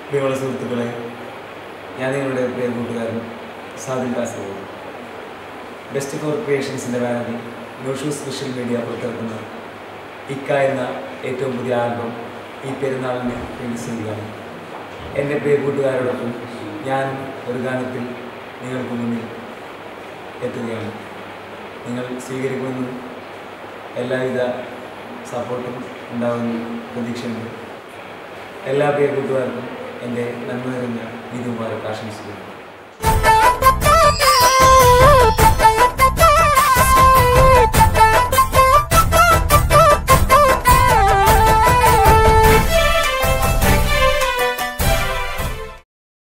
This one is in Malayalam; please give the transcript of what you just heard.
പ്രിയമുള്ള സുഹൃത്തുക്കളെ ഞാൻ നിങ്ങളുടെ പ്രിയ കൂട്ടുകാരൻ സാദിൽ കാസർഗോഡ് ബെസ്റ്റ് ഫോർ ക്രിയേഷൻസിൻ്റെ ബാനറിൽ നോഷു സ്പെഷ്യൽ മീഡിയ പുറത്തിറക്കുന്ന ഇക്ക എന്ന ഏറ്റവും പുതിയ ആൽബം ഈ പെരുന്നാളിന് റിലീസ് ചെയ്യുകയാണ് എൻ്റെ പ്രിയ കൂട്ടുകാരോടൊപ്പം ഞാൻ ഒരു ഗാനത്തിൽ നിങ്ങൾക്ക് മുന്നിൽ എത്തുകയാണ് നിങ്ങൾ സ്വീകരിക്കുമെന്നും എല്ലാവിധ സപ്പോർട്ടും ഉണ്ടാവുമെന്ന് പ്രതീക്ഷയുണ്ട് എല്ലാ പ്രിയ കൂട്ടുകാർക്കും എൻ്റെ നന്മ നിറഞ്ഞ വിധുമാരൊക്കെ ആശംസിക്കുന്നു